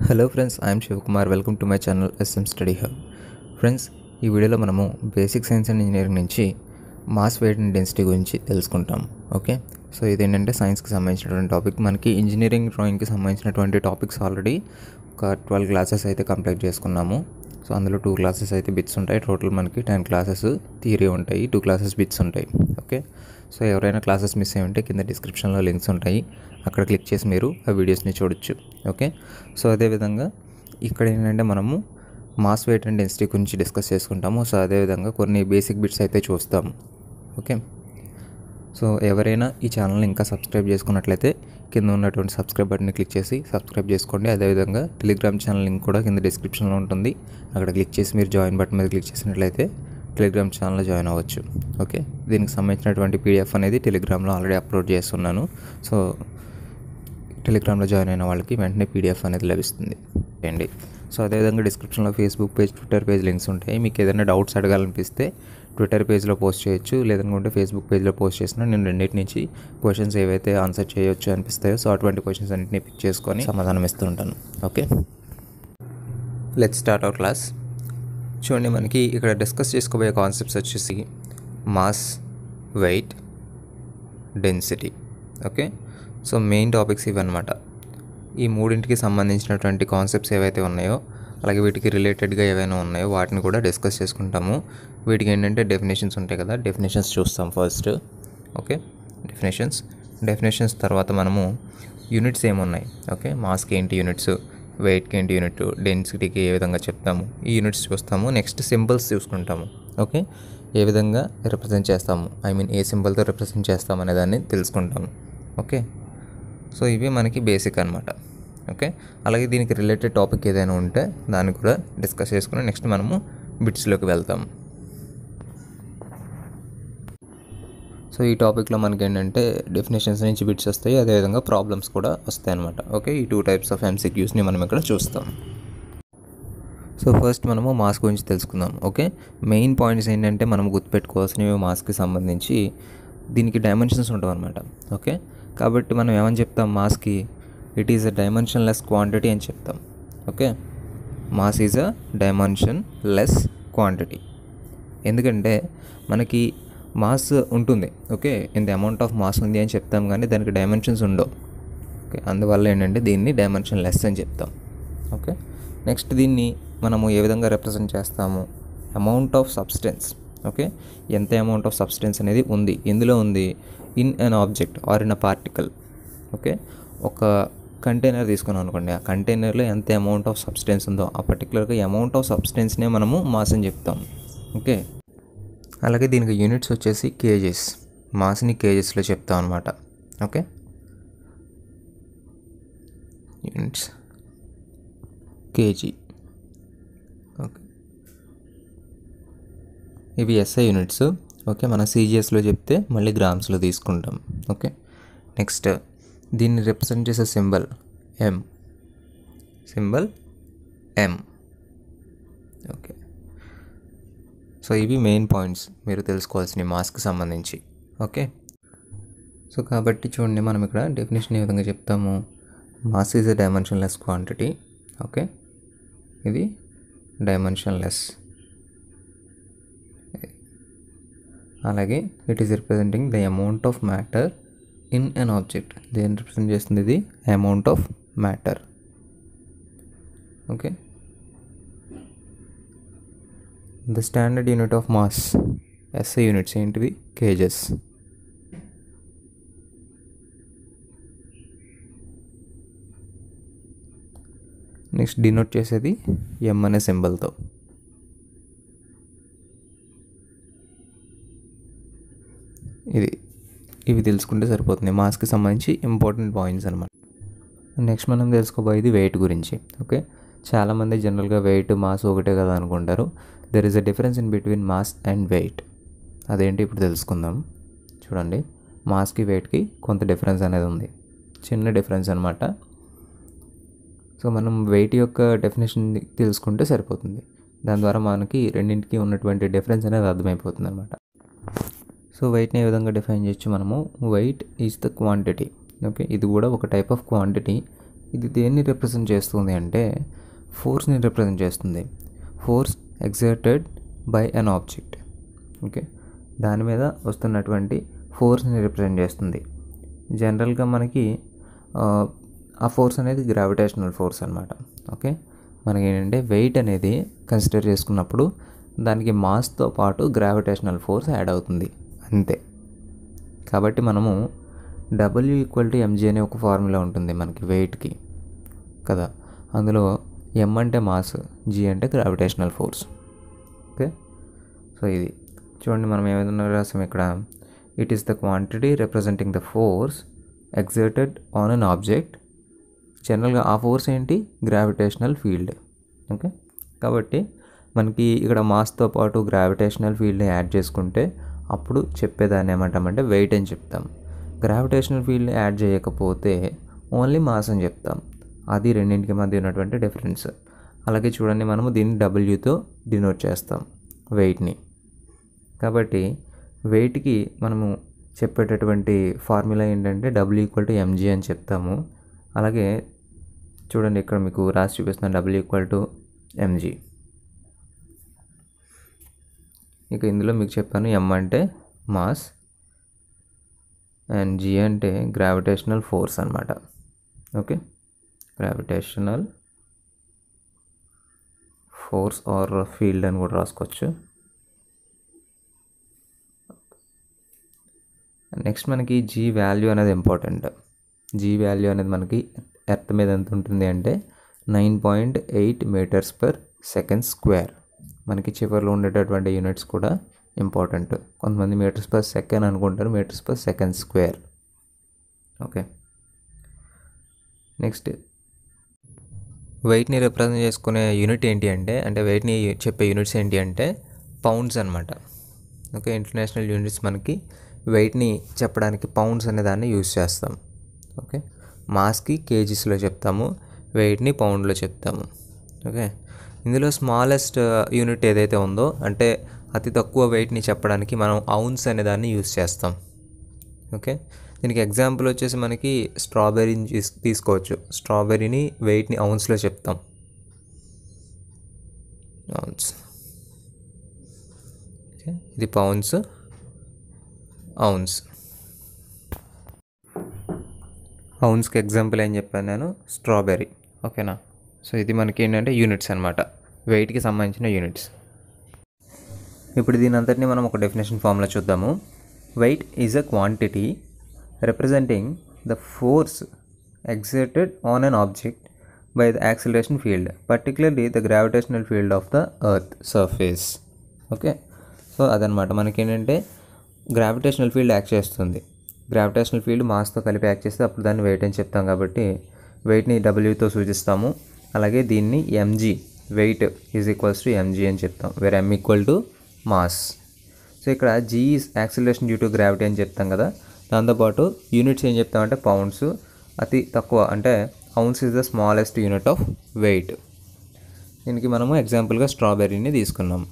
hello friends I'm Shivakumar welcome to my channel S M study hub friends ఈ వీడియోలో మనము basic science and engineering నుంచి mass weight and density గురించి తెలుసుకుంటాం okay so ఇదేంటంటే సైన్స్కి సంబంధించినటువంటి టాపిక్ మనకి ఇంజనీరింగ్ డ్రాయింగ్కి సంబంధించినటువంటి టాపిక్స్ ఆల్రెడీ ఒక ట్వెల్వ్ క్లాసెస్ అయితే కంప్లీట్ చేసుకున్నాము సో అందులో టూ క్లాసెస్ అయితే బిట్స్ ఉంటాయి టోటల్ మనకి టెన్ క్లాసెస్ థియరీ ఉంటాయి టూ క్లాసెస్ బిట్స్ ఉంటాయి ఓకే సో ఎవరైనా క్లాసెస్ మిస్ అయి ఉంటే కింద డిస్క్రిప్షన్లో లింక్స్ ఉంటాయి అక్కడ క్లిక్ చేసి మీరు ఆ వీడియోస్ని చూడొచ్చు ఓకే సో అదేవిధంగా ఇక్కడ ఏంటంటే మనము మాస్ వెయిట్ అండ్ డెన్సిటీ గురించి డిస్కస్ చేసుకుంటాము సో అదేవిధంగా కొన్ని బేసిక్ బిట్స్ అయితే చూస్తాము ఓకే సో ఎవరైనా ఈ ఛానల్ని ఇంకా సబ్స్క్రైబ్ చేసుకున్నట్లయితే కింద ఉన్నటువంటి సబ్స్క్రైబ్ బటన్ని క్లిక్ చేసి సబ్స్క్రైబ్ చేసుకోండి అదేవిధంగా టెలిగ్రామ్ ఛానల్ లింక్ కూడా కింద డిస్క్రిప్షన్లో ఉంటుంది అక్కడ క్లిక్ చేసి మీరు జాయిన్ బటన్ మీద క్లిక్ చేసినట్లయితే టెలిగ్రామ్ ఛానల్లో జాయిన్ అవ్వచ్చు ఓకే దీనికి సంబంధించినటువంటి పీడిఎఫ్ అనేది టెలిగ్రామ్లో ఆల్రెడీ అప్లోడ్ చేస్తున్నాను సో టెలిగ్రామ్లో జాయిన్ అయిన వాళ్ళకి వెంటనే పీడిఎఫ్ అనేది లభిస్తుంది అండి సో అదేవిధంగా డిస్క్రిప్షన్లో Facebook page Twitter page links ఉంటాయి మీకు ఏదైనా డౌట్స్ అడగాలనిపిస్తే ట్విట్టర్ పేజ్లో పోస్ట్ చేయొచ్చు లేదనుకుంటే ఫేస్బుక్ పేజ్లో పోస్ట్ చేసినా నేను రెండింటి నుంచి క్వశ్చన్స్ ఏవైతే ఆన్సర్ చేయొచ్చు అనిపిస్తాయో సో అటువంటి క్వశ్చన్స్ అన్నింటినీ పిక్ చేసుకొని సమాధానం ఇస్తూ ఉంటాను okay let start our class చూడండి మనకి ఇక్కడ డిస్కస్ చేసుకోబోయే కాన్సెప్ట్స్ వచ్చేసి mass weight density okay so main topics ఇవన్నమాట ఈ మూడింటికి సంబంధించినటువంటి కాన్సెప్ట్స్ ఏవైతే ఉన్నాయో అలాగే వీటికి రిలేటెడ్గా ఏవైనా ఉన్నాయో వాటిని కూడా డిస్కస్ చేసుకుంటాము వీటికి ఏంటంటే డెఫినేషన్స్ ఉంటాయి కదా డెఫినేషన్స్ చూస్తాం ఫస్ట్ ఓకే డెఫినేషన్స్ డెఫినేషన్స్ తర్వాత మనము యూనిట్స్ ఏమున్నాయి ఓకే మాస్కి ఏంటి యూనిట్స్ వెయిట్కి ఏంటి యూనిట్ డెన్సిటీకి ఏ విధంగా చెప్తాము ఈ యూనిట్స్ చూస్తాము నెక్స్ట్ సింబల్స్ చూసుకుంటాము ఓకే ఏ విధంగా రిప్రజెంట్ చేస్తాము ఐ మీన్ ఏ సింబల్తో రిప్రజెంట్ చేస్తాము అనే దాన్ని తెలుసుకుంటాము ఓకే సో ఇవి మనకి బేసిక్ అనమాట ఓకే అలాగే దీనికి రిలేటెడ్ టాపిక్ ఏదైనా ఉంటే దాన్ని కూడా డిస్కస్ చేసుకుని నెక్స్ట్ మనము బిట్స్లోకి వెళ్తాం సో ఈ టాపిక్లో మనకి ఏంటంటే డెఫినేషన్స్ నుంచి బిట్స్ వస్తాయి అదేవిధంగా ప్రాబ్లమ్స్ కూడా వస్తాయి అనమాట ఓకే ఈ టూ టైప్స్ ఆఫ్ ఎంసీక్యూస్ని మనం ఇక్కడ చూస్తాం సో ఫస్ట్ మనము మాస్ గురించి తెలుసుకుందాం ఓకే మెయిన్ పాయింట్స్ ఏంటంటే మనం గుర్తుపెట్టుకోవాల్సినవి మాస్కి సంబంధించి దీనికి డైమెన్షన్స్ ఉంటాం అనమాట ఓకే కాబట్టి మనం ఏమని చెప్తాం మాస్కి it is a dimensionless quantity అని చెప్తాం okay mass is a dimensionless quantity ఎందుకంటే మనకి మాస్ ఉంటుంది ఓకే ఇంత అమౌంట్ ఆఫ్ మాస్ ఉంది అని చెప్తాం కానీ దానికి డైమెన్షన్స్ ఉండవు ఓకే అందువల్ల ఏంటంటే దీన్ని డైమెన్షన్ లెస్ అని చెప్తాం ఓకే నెక్స్ట్ దీన్ని మనము ఏ విధంగా రిప్రజెంట్ చేస్తాము అమౌంట్ ఆఫ్ సబ్స్టెన్స్ ఓకే ఎంత అమౌంట్ ఆఫ్ సబ్స్టెన్స్ అనేది ఉంది ఎందులో ఉంది in an object or in a particle okay ఒక కంటైనర్ తీసుకున్నాం అనుకోండి ఆ కంటైనర్లో ఎంత అమౌంట్ ఆఫ్ సబ్స్టెన్స్ ఉందో ఆ పర్టికులర్గా అమౌంట్ ఆఫ్ సబ్స్టెన్స్నే మనము మాస్ అని చెప్తాం ఓకే అలాగే దీనికి యూనిట్స్ వచ్చేసి కేజెస్ మాస్ని కేజెస్లో చెప్తాం అనమాట ఓకే యూనిట్స్ కేజీ ఓకే ఇవి ఎస్ఐ యూనిట్స్ ఓకే మన సీజిఎస్లో చెప్తే మళ్ళీ గ్రామ్స్లో తీసుకుంటాం ఓకే నెక్స్ట్ దీన్ని రిప్రజెంట్ చేసే symbol M symbol M okay so ఇవి మెయిన్ పాయింట్స్ మీరు తెలుసుకోవాల్సిన మాస్కి సంబంధించి ఓకే సో కాబట్టి చూడండి మనం ఇక్కడ డెఫినేషన్ ఏ విధంగా చెప్తాము mass is a dimensionless quantity okay ఇది డైమెన్షన్ లెస్ అలాగే it is representing the amount of matter in an object దేని రిప్రజెంట్ చేస్తుంది ఇది amount of matter okay the standard unit of mass SI units ఏంటివి KGs next denote చేసేది M అనే సింబల్తో ఇది ఇవి తెలుసుకుంటే సరిపోతుంది మాస్కి సంబంధించి ఇంపార్టెంట్ పాయింట్స్ అనమాట నెక్స్ట్ మనం తెలుసుకోబోయేది వెయిట్ గురించి ఓకే చాలామంది జనరల్గా వెయిట్ మాస్ ఒకటే కదా అనుకుంటారు there is a difference in between mass and weight అదేంటి ఇప్పుడు తెలుసుకుందాం చూడండి మాస్కి వెయిట్కి కొంత డిఫరెన్స్ అనేది ఉంది చిన్న డిఫరెన్స్ అనమాట సో మనం వెయిట్ యొక్క డెఫినేషన్ తెలుసుకుంటే సరిపోతుంది దాని ద్వారా మనకి రెండింటికి ఉన్నటువంటి డిఫరెన్స్ అనేది అర్థమైపోతుంది అనమాట సో వెయిట్ని ఏ విధంగా డిఫైన్ చేయొచ్చు మనము weight is the quantity okay ఇది కూడా ఒక టైప్ ఆఫ్ క్వాంటిటీ ఇది దేన్ని రిప్రజెంట్ చేస్తుంది అంటే ఫోర్స్ని రిప్రజెంట్ చేస్తుంది force exerted by an object okay దాని మీద వస్తున్నటువంటి ఫోర్స్ని రిప్రజెంట్ చేస్తుంది జనరల్గా మనకి ఆ, ఆ ఫోర్స్ అనేది గ్రావిటేషనల్ ఫోర్స్ అనమాట ఓకే మనకి ఏంటంటే వెయిట్ అనేది కన్సిడర్ చేసుకున్నప్పుడు దానికి మాస్తో పాటు గ్రావిటేషనల్ ఫోర్స్ యాడ్ అవుతుంది అంతే కాబట్టి మనము డబ్ల్యూ ఈక్వల్ టు ఎంజీ అనే ఒక ఫార్ములా ఉంటుంది మనకి వెయిట్కి కదా అందులో ఎం అంటే మాస్ జీ అంటే గ్రావిటేషనల్ ఫోర్స్ ఓకే సో ఇది చూడండి మనం ఏమైనా రాసాం ఇక్కడ it is the quantity representing the force exerted on an object జనరల్గా ఆ ఫోర్స్ ఏంటి గ్రావిటేషనల్ ఫీల్డ్ ఓకే కాబట్టి మనకి ఇక్కడ మాస్తో పాటు గ్రావిటేషనల్ ఫీల్డ్ని యాడ్ చేసుకుంటే అప్పుడు చెప్పేదాన్ని ఏమంటామంటే వెయిట్ అని చెప్తాం గ్రావిటేషనల్ ఫీల్డ్ని యాడ్ చేయకపోతే ఓన్లీ మాస్ అని చెప్తాం అది రెండింటికి మధ్య ఉన్నటువంటి డిఫరెన్స్ అలాగే చూడండి మనము దీన్ని డబ్ల్యూతో డినోట్ చేస్తాం వెయిట్ని కాబట్టి వెయిట్కి మనము చెప్పేటటువంటి ఫార్ములా ఏంటంటే డబ్ల్యూ ఈక్వల్ టు ఎంజీ అని చెప్తాము అలాగే చూడండి ఇక్కడ మీకు రాసి చూపిస్తున్నాను డబ్ల్యూ ఈక్వల్ టు ఎంజీ ఇక ఇందులో మీకు చెప్పాను ఎం అంటే మాస్ అండ్ జీ అంటే గ్రావిటేషనల్ ఫోర్స్ అనమాట okay gravitational force or field అని కూడా రాసుకోవచ్చు నెక్స్ట్ మనకి జీ వాల్యూ అనేది ఇంపార్టెంట్ జీ వాల్యూ అనేది మనకి ఎర్త్ మీద ఎంత ఉంటుంది అంటే nine point eight metres per second square మనకి చివరిలో ఉండేటటువంటి యూనిట్స్ కూడా ఇంపార్టెంట్ కొంతమంది మీటర్స్ పర్ సెకండ్ అనుకుంటారు metres per second square okay next వెయిట్ని రిప్రజెంట్ చేసుకునే యూనిట్ ఏంటి అంటే అంటే వెయిట్ని చెప్పే యూనిట్స్ ఏంటి అంటే పౌండ్స్ అనమాట ఓకే ఇంటర్నేషనల్ యూనిట్స్ మనకి వెయిట్ని చెప్పడానికి పౌండ్స్ అనే దాన్ని యూజ్ చేస్తాం ఓకే మాస్కి కేజీస్లో చెప్తాము వెయిట్ని పౌండ్లో చెప్తాము ఓకే ఇందులో స్మాలెస్ట్ యూనిట్ ఏదైతే ఉందో అంటే అతి తక్కువ వెయిట్ని చెప్పడానికి మనం ఔన్స్ అనే దాన్ని యూజ్ చేస్తాం ఓకే దీనికి ఎగ్జాంపుల్ వచ్చేసి మనకి స్ట్రాబెర్రీని తీస్- తీసుకోవచ్చు స్ట్రాబెర్రీని వెయిట్ని ఔన్స్లో చెప్తాం ఔన్స్ ఓకే ఇది పౌండ్స్ ఔన్స్ ఔన్స్కి ఎగ్జాంపుల్ ఏం చెప్పాను నేను స్ట్రాబెర్రీ ఓకేనా సో ఇది మనకి ఏంటంటే యూనిట్స్ అనమాట వెయిట్కి సంబంధించిన యూనిట్స్ ఇప్పుడు దీని అంతటిని మనం ఒక డెఫినేషన్ ఫామ్లో చూద్దాము weight is a quantity representing the force exerted on an object by the acceleration field particularly the gravitational field of the earth surface okay so అదనమాట మనకేంటంటే గ్రావిటేషనల్ ఫీల్డ్ యాక్ట్ చేస్తుంది గ్రావిటేషనల్ ఫీల్డ్ మాస్తో కలిపి act చేస్తే అప్పుడు దాన్ని wait అని చెప్తాం కాబట్టి వెయిట్ని డబ్ల్యూతో సూచిస్తాము అలాగే దీన్ని MG weight is equals to MG అని చెప్తాం where M equal to mass so ఇక్కడ G is acceleration due to gravity అని చెప్తాం కదా దాంతోపాటు యూనిట్స్ ఏం చెప్తామంటే పౌండ్స్ అతి తక్కువ అంటే ounce is the smallest unit of weight దీనికి మనము ఎగ్జాంపుల్గా స్ట్రాబెర్రీని తీసుకున్నాం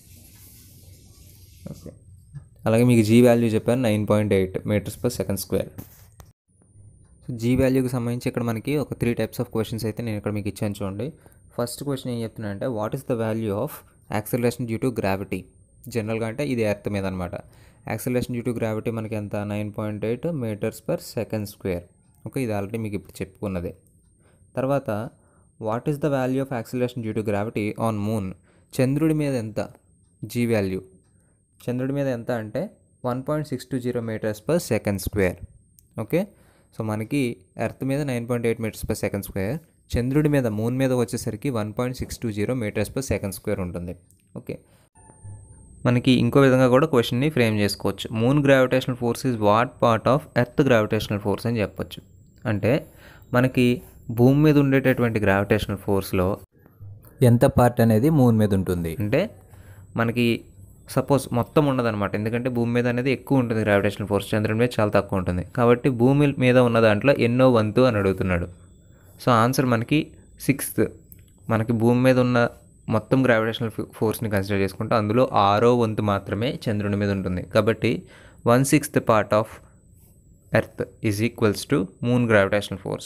ఓకే అలాగే మీకు జీ వాల్యూ చెప్పాను nine point eight metres per second square so G వాల్యూకి సంబంధించి ఇక్కడ మనకి ఒక త్రీ టైప్స్ ఆఫ్ క్వశ్చన్స్ అయితే నేను ఇక్కడ మీకు ఇచ్చాను చూడండి ఫస్ట్ క్వశ్చన్ ఏం చెప్తున్నా అంటే what is the value of acceleration due to gravity జనరల్గా అంటే ఇది ఎర్త్ మీద అనమాట యాక్సిలరేషన్ డ్యూ టు గ్రావిటీ మనకి ఎంత nine point eight metres per second square okay ఇది ఆల్రెడీ మీకు ఇప్పుడు చెప్పుకున్నదే తర్వాత what is the value of acceleration due to gravity on moon చంద్రుడి మీద ఎంత జీ వాల్యూ చంద్రుడి మీద ఎంత అంటే one point six two zero metres per second square okay so మనకి ఎర్త్ మీద nine point eight metres per second square చంద్రుడి మీద మూన్ మీద వచ్చేసరికి one point six two zero metres per second square ఉంటుంది ఓకే మనకి ఇంకో విధంగా కూడా క్వశ్చన్ని ఫ్రేమ్ చేసుకోవచ్చు moon gravitational force is what part of earth gravitational force అని చెప్పొచ్చు అంటే మనకి భూమి మీద ఉండేటటువంటి గ్రావిటేషనల్ ఫోర్స్లో ఎంత పార్ట్ అనేది మూన్ మీద ఉంటుంది అంటే మనకి సపోజ్ మొత్తం ఉండదన్నమాట ఎందుకంటే భూమి మీద అనేది ఎక్కువ ఉంటుంది గ్రావిటేషనల్ ఫోర్స్ చంద్రుడి మీద చాలా తక్కువ ఉంటుంది కాబట్టి భూమి మీద ఉన్న దాంట్లో ఎన్నో వంతు అని అడుగుతున్నాడు సో ఆన్సర్ మనకి సిక్స్త్ మనకి భూమి మీద ఉన్న మొత్తం గ్రావిటేషనల్ ఫోర్స్ని కన్సిడర్ చేసుకుంటే అందులో ఆరో వంతు మాత్రమే చంద్రుడి మీద ఉంటుంది కాబట్టి one sixth part of earth is equals to moon gravitational force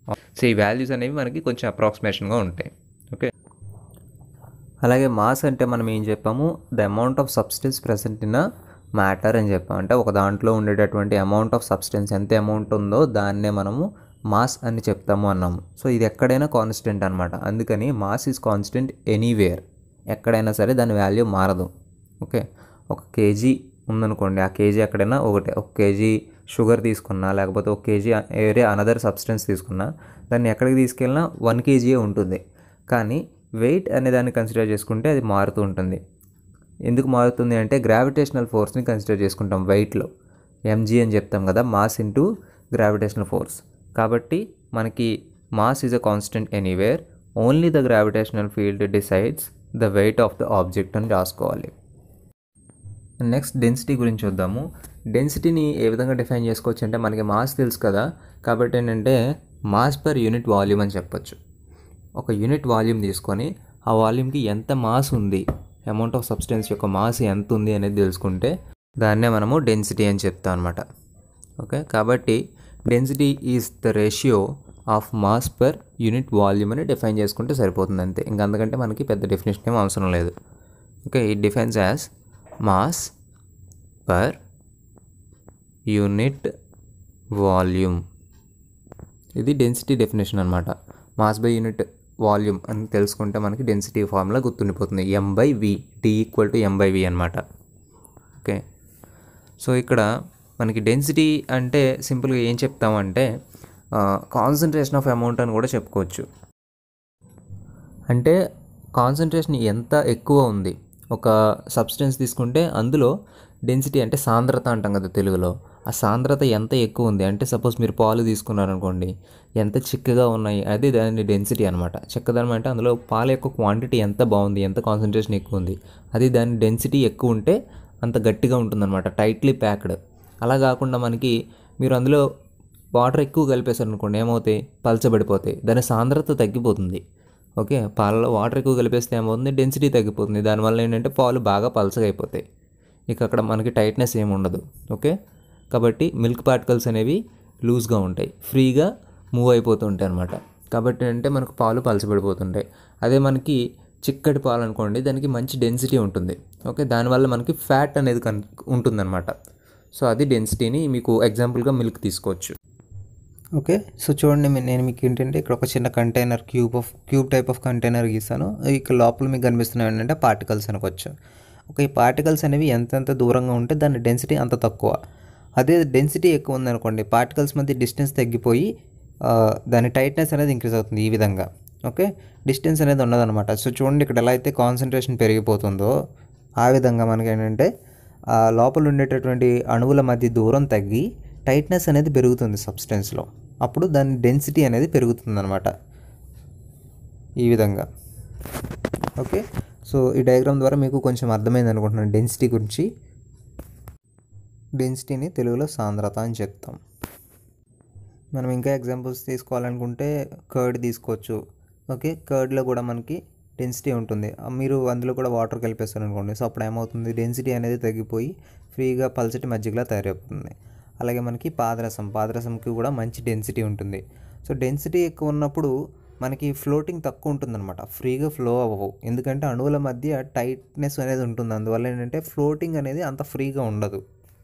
so ఈ వాల్యూస్ అనేవి మనకి కొంచెం అప్రాక్సిమేషన్గా ఉంటాయి ఓకే అలాగే మాస్ అంటే మనం ఏం చెప్పాము the amount of substance present in matter అని చెప్పాం అంటే ఒక దాంట్లో ఉండేటటువంటి అమౌంట్ ఆఫ్ సబ్స్టెన్స్ ఎంత అమౌంట్ ఉందో దాన్నే మనము మాస్ అని చెప్తాము అన్నాము సో ఇది ఎక్కడైనా కాన్స్టెంట్ అనమాట అందుకని మాస్ ఈజ్ కాన్స్టెంట్ ఎనీవేర్ ఎక్కడైనా సరే దాని వాల్యూ మారదు ఓకే ఒక కేజీ ఉందనుకోండి ఆ కేజీ ఎక్కడైనా ఒకటే ఒక కేజీ షుగర్ తీసుకున్నా లేకపోతే ఒక కేజీ వేరే అనదర్ సబ్స్టెన్స్ తీసుకున్నా దాన్ని ఎక్కడికి తీసుకెళ్ళినా వన్ కేజీయే ఉంటుంది కానీ వెయిట్ అనే దాన్ని కన్సిడర్ చేసుకుంటే అది మారుతూ ఉంటుంది ఎందుకు మారుతుంది అంటే గ్రావిటేషనల్ ఫోర్స్ని కన్సిడర్ చేసుకుంటాం వెయిట్లో ఎంజీ అని చెప్తాం కదా మాస్ ఇంటూ గ్రావిటేషనల్ ఫోర్స్ కాబట్టి మనకి mass is a constant anywhere only the gravitational field decides the weight of the object అని రాసుకోవాలి నెక్స్ట్ డెన్సిటీ గురించి చూద్దాము డెన్సిటీని ఏ విధంగా డిఫైన్ చేసుకోవచ్చు అంటే మనకి మాస్ తెలుసు కదా కాబట్టి ఏంటంటే మాస్ పర్ యూనిట్ వాల్యూమ్ అని చెప్పొచ్చు ఒక యూనిట్ వాల్యూమ్ తీసుకొని ఆ వాల్యూమ్కి ఎంత మాస్ ఉంది అమౌంట్ ఆఫ్ సబ్స్టెన్స్ యొక్క మాస్ ఎంత ఉంది అనేది తెలుసుకుంటే దాన్నే మనము డెన్సిటీ అని చెప్తాం అనమాట ఓకే కాబట్టి density is the ratio of mass per unit volume అని డిఫైన్ చేసుకుంటే సరిపోతుంది అంతే ఇంకా అందుకంటే మనకి పెద్ద డెఫినేషన్ ఏం అవసరం లేదు okay it defines as mass per unit volume ఇది డెన్సిటీ డెఫినేషన్ అనమాట మాస్ బై యూనిట్ వాల్యూమ్ అని తెలుసుకుంటే మనకి డెన్సిటీ ఫార్ములా గుర్తుండిపోతుంది M by V T equal to M by V అనమాట ఓకే సో ఇక్కడ మనకి డెన్సిటీ అంటే సింపుల్గా ఏం చెప్తామంటే కాన్సన్ట్రేషన్ ఆఫ్ అమౌంట్ అని కూడా చెప్పుకోవచ్చు అంటే కాన్సన్ట్రేషన్ ఎంత ఎక్కువ ఉంది ఒక సబ్స్టెన్స్ తీసుకుంటే అందులో డెన్సిటీ అంటే సాంద్రత అంటాం కదా తెలుగులో ఆ సాంద్రత ఎంత ఎక్కువ ఉంది అంటే సపోజ్ మీరు పాలు తీసుకున్నారనుకోండి ఎంత చిక్కగా ఉన్నాయి అది దాని డెన్సిటీ అనమాట చిక్కదనం అంటే అందులో పాల యొక్క క్వాంటిటీ ఎంత బాగుంది ఎంత కాన్సన్ట్రేషన్ ఎక్కువ ఉంది అది దాని డెన్సిటీ ఎక్కువ ఉంటే అంత గట్టిగా ఉంటుందన్నమాట టైట్లీ ప్యాక్డ్ అలా కాకుండా మనకి మీరు అందులో వాటర్ ఎక్కువ కలిపేశారు అనుకోండి ఏమవుతాయి పలచబడిపోతాయి దాని సాంద్రత తగ్గిపోతుంది ఓకే పాలలో వాటర్ ఎక్కువ కలిపేస్తే ఏమవుతుంది డెన్సిటీ తగ్గిపోతుంది దానివల్ల ఏంటంటే పాలు బాగా పలచగా అయిపోతాయి ఇక అక్కడ మనకి టైట్నెస్ ఏమి ఉండదు ఓకే కాబట్టి మిల్క్ పార్టికల్స్ అనేవి లూజ్గా ఉంటాయి ఫ్రీగా మూవ్ అయిపోతూ ఉంటాయి అనమాట కాబట్టి అంటే మనకు పాలు పలచబడిపోతుంటాయి అదే మనకి చిక్కటి పాలు అనుకోండి దానికి మంచి డెన్సిటీ ఉంటుంది ఓకే దానివల్ల మనకి ఫ్యాట్ అనేది కన్ ఉంటుందన్నమాట సో అది డెన్సిటీని మీకు ఎగ్జాంపుల్గా మిల్క్ తీసుకోవచ్చు ఓకే సో చూడండి మీ- నేను మీకు ఏంటంటే ఇక్కడ ఒక చిన్న container cube of cube type of container గీసాను ఇక్కడ లోపల మీకు కనిపిస్తున్నాయి ఏంటంటే పార్టికల్స్ అనుకోవచ్చు ఓకే ఈ పార్టికల్స్ అనేవి ఎంతెంత దూరంగా ఉంటే దాని డెన్సిటీ అంత తక్కువ అదే డెన్సిటీ ఎక్కువ ఉందనుకోండి పార్టికల్స్ మధ్య డిస్టెన్స్ తగ్గిపోయి ఆ, దాని టైట్నెస్ అనేది ఇంక్రీజ్ అవుతుంది ఈ విధంగా ఓకే డిస్టెన్స్ అనేది ఉండదన్నమాట సో చూడండి ఇక్కడ ఎలా అయితే కాన్సన్ట్రేషన్ పెరిగిపోతుందో ఆ విధంగా మనకి ఏంటంటే ఆ లోపల ఉండేటటువంటి అణువుల మధ్య దూరం తగ్గి టైట్నెస్ అనేది పెరుగుతుంది సబ్స్టెన్స్లో అప్పుడు దాని డెన్సిటీ అనేది పెరుగుతుంది అనమాట ఈ విధంగా ఓకే సో ఈ డయాగ్రామ్ ద్వారా మీకు కొంచెం అర్థమైంది అనుకుంటున్నాను డెన్సిటీ గురించి డెన్సిటీని తెలుగులో సాంద్రత అని చెప్తాం మనం ఇంకా ఎగ్జాంపుల్స్ తీసుకోవాలనుకుంటే కర్డ్ తీసుకోవచ్చు ఓకే కర్డ్లో కూడా మనకి డెన్సిటీ ఉంటుంది ఆ మీరు అందులో కూడా వాటర్ కలిపేస్తారు అనుకోండి సో అప్పుడు ఏమవుతుంది డెన్సిటీ అనేది తగ్గిపోయి ఫ్రీగా పల్చటి మజ్జిగలా తయారైపోతుంది అలాగే మనకి పాదరసం పాదరసంకి కూడా మంచి డెన్సిటీ ఉంటుంది సో డెన్సిటీ ఎక్కువ ఉన్నప్పుడు మనకి ఫ్లోటింగ్ తక్కువ ఉంటుందన్నమాట ఫ్రీగా ఫ్లో అవ్వవు ఎందుకంటే అణువుల మధ్య టైట్నెస్ అనేది ఉంటుంది అందువల్ల ఏంటంటే ఫ్లోటింగ్ అనేది అంత ఫ్రీగా ఉండదు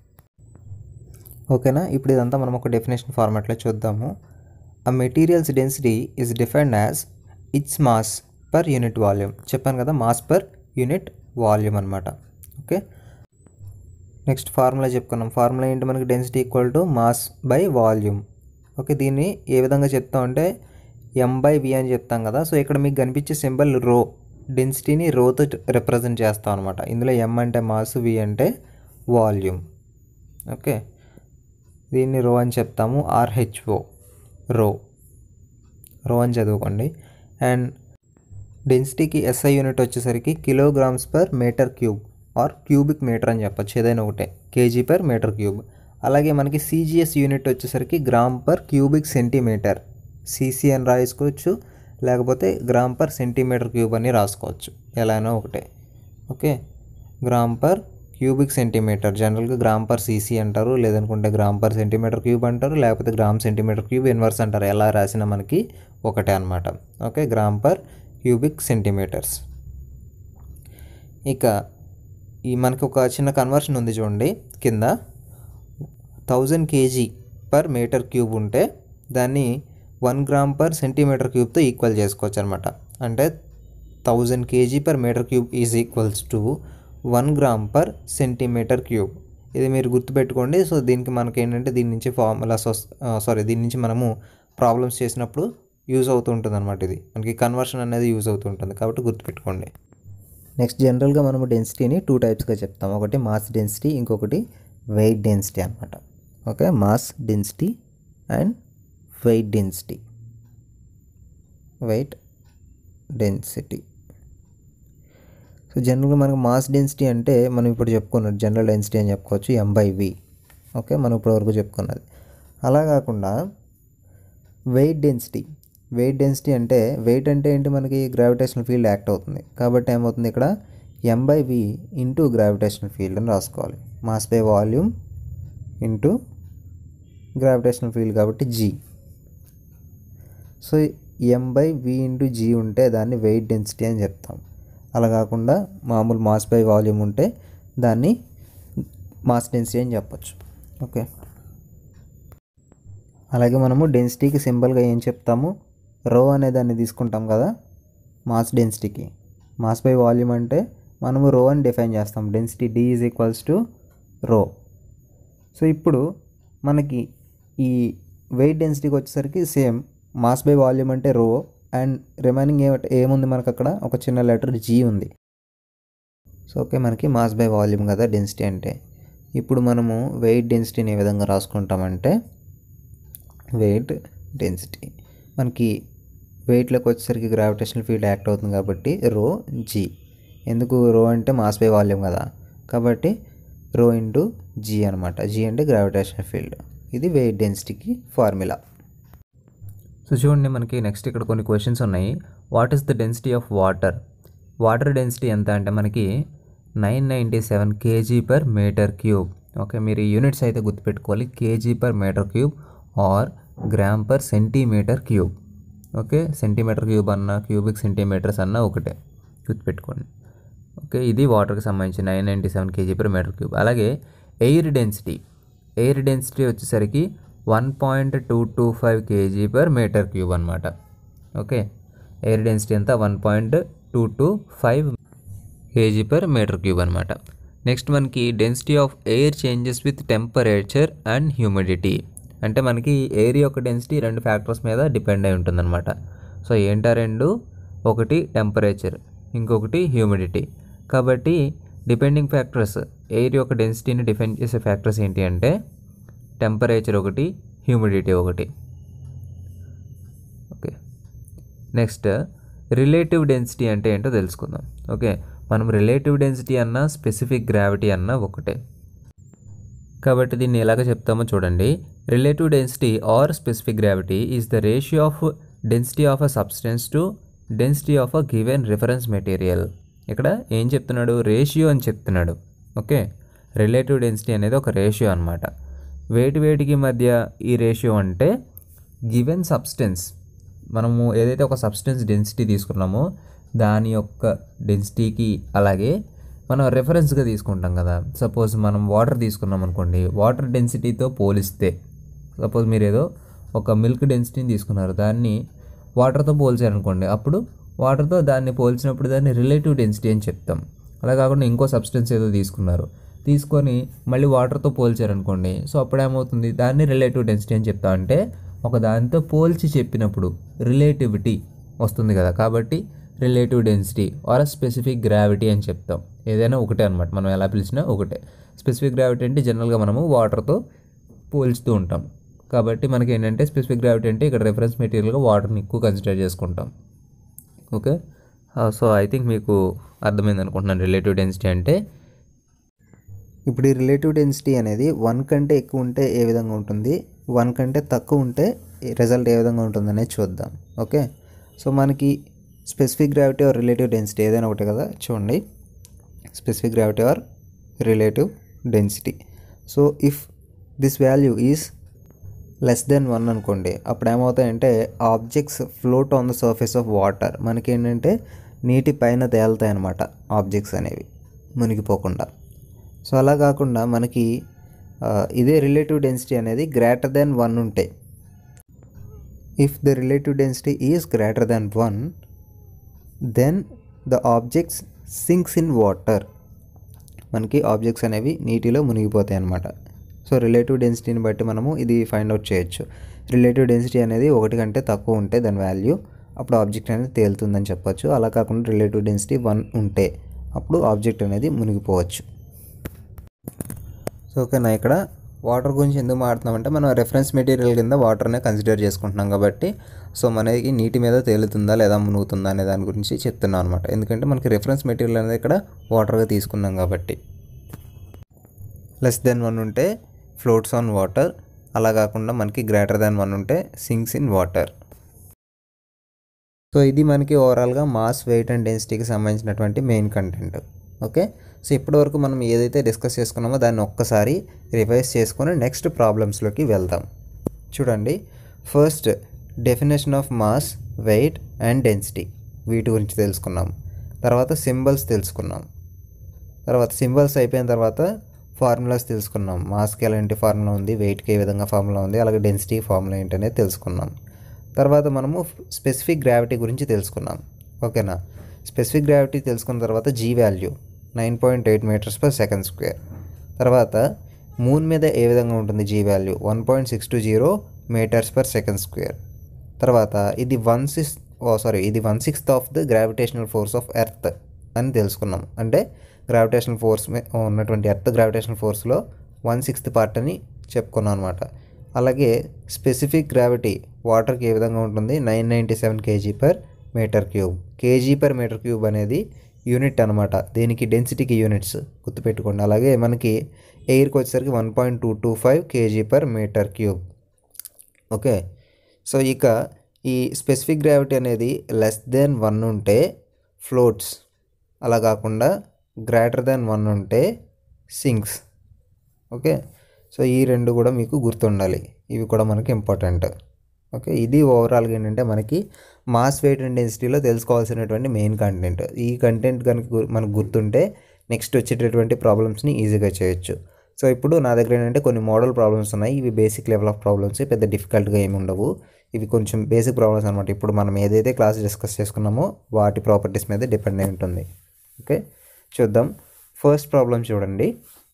ఓకేనా ఇప్పుడు ఇదంతా మనం ఒక డెఫినేషన్ ఫార్మాట్లో చూద్దాము ఆ materials density is defined as its mass per unit volume చెప్పాను కదా మాస్ పర్ యూనిట్ వాల్యూమ్ అనమాట ఓకే నెక్స్ట్ ఫార్ములా చెప్పుకున్నాం ఫార్ములా ఏంటి మనకి density equal to mass by volume okay దీన్ని ఏ విధంగా చెప్తామంటే ఎం బై వి అని చెప్తాం కదా సో ఇక్కడ మీకు కనిపించే సింబల్ రో డెన్సిటీని రోతో రిప్రజెంట్ చేస్తాం అనమాట ఇందులో ఎం అంటే మాస్ వి అంటే వాల్యూమ్ ఓకే దీన్ని రో అని చెప్తాము ఆర్హెచ్ఓ రో రో అని చదువుకోండి అండ్ డెన్సిటీకి ఎస్ఐ యూనిట్ వచ్చేసరికి kilograms per metre cube or cubic metre అని చెప్పొచ్చు ఏదైనా ఒకటే కేజీ పర్ మీటర్ క్యూబ్ అలాగే మనకి సిజిఎస్ యూనిట్ వచ్చేసరికి gram per cubic centimetre CC అని రాసుకోవచ్చు లేకపోతే గ్రామ్ పర్ సెంటీమీటర్ క్యూబ్ అని రాసుకోవచ్చు ఎలా అయినా ఒకటే okay gram per cubic centimetre జనరల్గా గ్రామ్ పర్ సీసీ అంటారు లేదనుకుంటే గ్రామ్ పర్ సెంటీమీటర్ క్యూబ్ అంటారు లేకపోతే గ్రామ్ సెంటీమీటర్ క్యూబ్ ఇన్వర్స్ అంటారు ఎలా రాసినా మనకి ఒకటే అనమాట okay gram per cubic centimetres ఇక ఈ మనకి ఒక చిన్న కన్వర్షన్ ఉంది చూడండి కింద thousand KG per metre cube ఉంటే దాన్ని వన్ గ్రామ్ పర్ సెంటీమీటర్ క్యూబ్తో ఈక్వల్ చేసుకోవచ్చు అనమాట అంటే thousand KG per metre cube is equals to one gram per centimetre cube ఇది మీరు గుర్తుపెట్టుకోండి సో దీనికి మనకి ఏంటంటే దీని నుంచి ఫార్ములాస్ సారీ దీని నుంచి మనము ప్రాబ్లమ్స్ చేసినప్పుడు యూజ్ అవుతూ ఉంటుంది అనమాట ఇది మనకి కన్వర్షన్ అనేది యూజ్ అవుతూ ఉంటుంది కాబట్టి గుర్తుపెట్టుకోండి నెక్స్ట్ జనరల్గా మనము డెన్సిటీని టూ టైప్స్గా చెప్తాం ఒకటి మాస్ డెన్సిటీ ఇంకొకటి వెయిట్ డెన్సిటీ అనమాట okay mass density and weight density weight density so జనరల్గా మనకు మాస్ డెన్సిటీ అంటే మనం ఇప్పుడు చెప్పుకున్నది జనరల్ డెన్సిటీ అని చెప్పుకోవచ్చు ఎం బై వి ఓకే మనం ఇప్పటివరకు చెప్పుకున్నది అలా కాకుండా వెయిట్ డెన్సిటీ వెయిట్ డెన్సిటీ అంటే వెయిట్ అంటే ఏంటి మనకి గ్రావిటేషనల్ ఫీల్డ్ యాక్ట్ అవుతుంది కాబట్టి ఏమవుతుంది ఇక్కడ M by V into gravitational field అని రాసుకోవాలి mass by volume into gravitational field కాబట్టి G so M by V into G ఉంటే దాన్ని వెయిట్ డెన్సిటీ అని చెప్తాం అలా కాకుండా మామూలు మాస్ బై వాల్యూమ్ ఉంటే దాన్ని మాస్ డెన్సిటీ అని చెప్పొచ్చు ఓకే అలాగే మనము డెన్సిటీకి సింబల్గా ఏం చెప్తాము రో అనే దాన్ని తీసుకుంటాం కదా మాస్ డెన్సిటీకి మాస్ బై వాల్యూమ్ అంటే మనము రో అని డిఫైన్ చేస్తాం density D is equals to rho so ఇప్పుడు మనకి ఈ వెయిట్ డెన్సిటీకి వచ్చేసరికి సేమ్ మాస్ బై వాల్యూమ్ అంటే రో అండ్ రిమైనింగ్ ఏ ఏముంది మనకు అక్కడ ఒక చిన్న లెటర్ జీ ఉంది సో ఓకే మనకి మాస్ బై వాల్యూమ్ కదా డెన్సిటీ అంటే ఇప్పుడు మనము వెయిట్ డెన్సిటీని ఏ విధంగా రాసుకుంటామంటే వెయిట్ డెన్సిటీ మనకి వెయిట్లోకి వచ్చేసరికి గ్రావిటేషనల్ ఫీల్డ్ యాక్ట్ అవుతుంది కాబట్టి రో జీ ఎందుకు రో అంటే మాస్ బై వాల్యూమ్ కదా కాబట్టి రో ఇంటూ జీ అనమాట జీ అంటే గ్రావిటేషనల్ ఫీల్డ్ ఇది వెయిట్ డెన్సిటీకి ఫార్ములా సో చూడండి మనకి నెక్స్ట్ ఇక్కడ కొన్ని క్వశ్చన్స్ ఉన్నాయి what is the density of water water density ఎంత అంటే మనకి nine ninety seven kg per metre cube okay మీరు ఈ యూనిట్స్ అయితే గుర్తుపెట్టుకోవాలి kg per metre cube or gram per centimetre cube okay centimetre cube అన్న క్యూబిక్ సెంటీమీటర్స్ అన్న ఒకటే గుర్తుపెట్టుకోండి ఓకే ఇది వాటర్కి సంబంధించి nine ninety seven kg per metre cube అలాగే ఎయిర్ డెన్సిటీ ఎయిర్ డెన్సిటీ వచ్చేసరికి one point two two five kg per metre cube అనమాట ఓకే ఎయిర్ డెన్సిటీ అంతా one point two two five kg per metre cube అనమాట next మనకి density of air changes with temperature and humidity అంటే మనకి air యొక్క density రెండు factors మీద depend అయి ఉంటుందన్నమాట సో ఏంటా రెండు ఒకటి టెంపరేచర్ ఇంకొకటి హ్యూమిడిటీ కాబట్టి డిపెండింగ్ ఫ్యాక్టర్స్ ఎయిర్ యొక్క డెన్సిటీని డిఫైన్ చేసే ఫ్యాక్టర్స్ ఏంటి అంటే టెంపరేచర్ ఒకటి హ్యూమిడిటీ ఒకటి ఓకే నెక్స్ట్ రిలేటివ్ డెన్సిటీ అంటే ఏంటో తెలుసుకుందాం ఓకే మనం రిలేటివ్ డెన్సిటీ అన్న స్పెసిఫిక్ గ్రావిటీ అన్న ఒకటే కాబట్టి దీన్ని ఎలాగ చెప్తామో చూడండి relative density or specific gravity is the ratio of density of a substance to density of a given reference material ఇక్కడ ఏం చెప్తున్నాడు రేషియో అని చెప్తున్నాడు ఓకే రిలేటివ్ డెన్సిటీ అనేది ఒక రేషియో అనమాట వేటి వేటికి మధ్య ఈ రేషియో అంటే గివెన్ సబ్స్టెన్స్ మనము ఏదైతే ఒక సబ్స్టెన్స్ డెన్సిటీ తీసుకున్నామో దాని యొక్క డెన్సిటీకి అలాగే మనం రెఫరెన్స్గా తీసుకుంటాం కదా సపోజ్ మనం వాటర్ తీసుకున్నాం అనుకోండి వాటర్ డెన్సిటీతో పోలిస్తే సపోజ్ మీరు ఏదో ఒక మిల్క్ డెన్సిటీని తీసుకున్నారు దాన్ని వాటర్తో పోల్చారనుకోండి అప్పుడు వాటర్తో దాన్ని పోల్చినప్పుడు దాన్ని రిలేటివ్ డెన్సిటీ అని చెప్తాం అలా కాకుండా ఇంకో సబ్స్టెన్స్ ఏదో తీసుకున్నారు తీసుకొని మళ్ళీ వాటర్తో పోల్చారనుకోండి సో అప్పుడు ఏమవుతుంది దాన్ని రిలేటివ్ డెన్సిటీ అని చెప్తాం అంటే ఒక దానితో పోల్చి చెప్పినప్పుడు రిలేటివిటీ వస్తుంది కదా కాబట్టి relative density or specific gravity అని చెప్తాం ఏదైనా ఒకటే అనమాట మనం ఎలా పిలిచినా ఒకటే స్పెసిఫిక్ గ్రావిటీ అంటే జనరల్గా మనము వాటర్తో పోల్చుతూ ఉంటాం కాబట్టి మనకి ఏంటంటే స్పెసిఫిక్ గ్రావిటీ అంటే ఇక్కడ రెఫరెన్స్ మెటీరియల్గా వాటర్ని ఎక్కువ కన్సిడర్ చేసుకుంటాం ఓకే సో ఐ థింక్ మీకు అర్థమైంది అనుకుంటున్నాను రిలేటివ్ డెన్సిటీ అంటే ఇప్పుడు ఈ రిలేటివ్ డెన్సిటీ అనేది వన్ కంటే ఎక్కువ ఉంటే ఏ విధంగా ఉంటుంది వన్ కంటే తక్కువ ఉంటే రిజల్ట్ ఏ విధంగా ఉంటుంది అనేది చూద్దాం ఓకే సో మనకి specific gravity or relative density ఏదైనా ఒకటి కదా చూడండి specific gravity or relative density so if this value is less than one అనుకోండి అప్పుడు ఏమవుతాయంటే objects float on the surface of water మనకి ఏంటంటే నీటి పైన తేలుతాయి అన్నమాట ఆబ్జెక్ట్స్ అనేవి మునిగిపోకుండా సో అలా కాకుండా మనకి ఆ, ఇదే రిలేటివ్ డెన్సిటీ అనేది గ్రేటర్ దెన్ వన్ ఉంటే if the relative density is greater than one then the objects sinks in water మనకి ఆబ్జెక్ట్స్ అనేవి నీటిలో మునిగిపోతాయి అన్నమాట సో రిలేటివ్ డెన్సిటీని బట్టి మనము ఇది ఫైండ్ అవుట్ చేయొచ్చు రిలేటివ్ డెన్సిటీ అనేది ఒకటి కంటే తక్కువ ఉంటే దాని వాల్యూ అప్పుడు ఆబ్జెక్ట్ అనేది తేలుతుందని చెప్పొచ్చు అలా కాకుండా రిలేటివ్ డెన్సిటీ వన్ ఉంటే అప్పుడు ఆబ్జెక్ట్ అనేది మునిగిపోవచ్చు సో ఓకేనా ఇక్కడ వాటర్ గురించి ఎందుకు మాట్లాడుతున్నామంటే మనం రెఫరెన్స్ మెటీరియల్ కింద వాటర్నే కన్సిడర్ చేసుకుంటున్నాం కాబట్టి సో మనకి నీటి మీద తేలుతుందా లేదా మునుగుతుందా అనే దాని గురించి చెప్తున్నాం అనమాట ఎందుకంటే మనకి రెఫరెన్స్ మెటీరియల్ అనేది ఇక్కడ వాటర్గా తీసుకున్నాం కాబట్టి లెస్ దెన్ వన్ ఉంటే ఫ్లోట్స్ ఆన్ వాటర్ అలా కాకుండా మనకి గ్రేటర్ దాన్ వన్ ఉంటే సింక్స్ ఇన్ వాటర్ సో ఇది మనకి ఓవరాల్గా మాస్ వెయిట్ అండ్ డెన్సిటీకి సంబంధించినటువంటి మెయిన్ కంటెంట్ ఓకే సో ఇప్పటివరకు మనం ఏదైతే డిస్కస్ చేసుకున్నామో దాన్ని ఒక్కసారి రివైజ్ చేసుకొని నెక్స్ట్ ప్రాబ్లమ్స్లోకి వెళ్దాం చూడండి first definition of mass weight and density వీటి గురించి తెలుసుకున్నాం తర్వాత సింబల్స్ తెలుసుకున్నాం తర్వాత సింబల్స్ అయిపోయిన తర్వాత ఫార్ములాస్ తెలుసుకున్నాం మాస్కి ఎలాంటి ఫార్ములా ఉంది వెయిట్కి ఏ విధంగా ఫార్ములా ఉంది అలాగే డెన్సిటీ ఫార్ములా ఏంటనేది తెలుసుకున్నాం తర్వాత మనము స్పెసిఫిక్ గ్రావిటీ గురించి తెలుసుకున్నాం ఓకేనా స్పెసిఫిక్ గ్రావిటీ తెలుసుకున్న తర్వాత g value nine point eight metres per second square తర్వాత మూన్ మీద ఏ విధంగా ఉంటుంది g value one point six two zero metres per second square తర్వాత ఇది వన్ సిక్స్ ఓ సారీ ఇది one sixth of the gravitational force of earth అని తెలుసుకున్నాం అంటే గ్రావిటేషనల్ ఫోర్స్ మే ఉన్నటువంటి ఎర్త్ గ్రావిటేషనల్ ఫోర్స్లో వన్ సిక్స్త్ పార్ట్ అని చెప్పుకున్నాం అనమాట అలాగే స్పెసిఫిక్ గ్రావిటీ వాటర్కి ఏ విధంగా ఉంటుంది nine ninety seven kg per metre cube kg per metre cube అనేది యూనిట్ అనమాట దీనికి డెన్సిటీకి యూనిట్స్ గుర్తుపెట్టుకోండి అలాగే మనకి ఎయిర్కి వచ్చేసరికి one point two two five kg per metre cube okay so ఇక ఈ స్పెసిఫిక్ గ్రావిటీ అనేది లెస్ దెన్ వన్ ఉంటే ఫ్లోట్స్ అలా కాకుండా గ్రేటర్ దెన్ వన్ ఉంటే సింక్స్ ఓకే సో ఈ రెండు కూడా మీకు గుర్తుండాలి ఇవి కూడా మనకి ఇంపార్టెంట్ ఓకే ఇది ఓవరాల్గా ఏంటంటే మనకి మాస్ వెయిట్ అండ్ డెన్సిటీలో తెలుసుకోవాల్సినటువంటి మెయిన్ కంటెంట్ ఈ కంటెంట్ కనుక గు- మనకు గుర్తుంటే నెక్స్ట్ వచ్చేటటువంటి ప్రాబ్లమ్స్ని ఈజీగా చేయొచ్చు సో ఇప్పుడు నా దగ్గర ఏంటంటే కొన్ని మోడల్ ప్రాబ్లమ్స్ ఉన్నాయి ఇవి బేసిక్ లెవెల్ ఆఫ్ ప్రాబ్లమ్స్ పెద్ద డిఫికల్ట్గా ఏమి ఉండవు ఇవి కొంచెం బేసిక్ ప్రాబ్లమ్స్ అనమాట ఇప్పుడు మనం ఏదైతే క్లాస్ డిస్కస్ చేసుకున్నామో వాటి ప్రాపర్టీస్ మీద డిపెండ్ అయి ఉంటుంది ఓకే చూద్దాం ఫస్ట్ ప్రాబ్లం చూడండి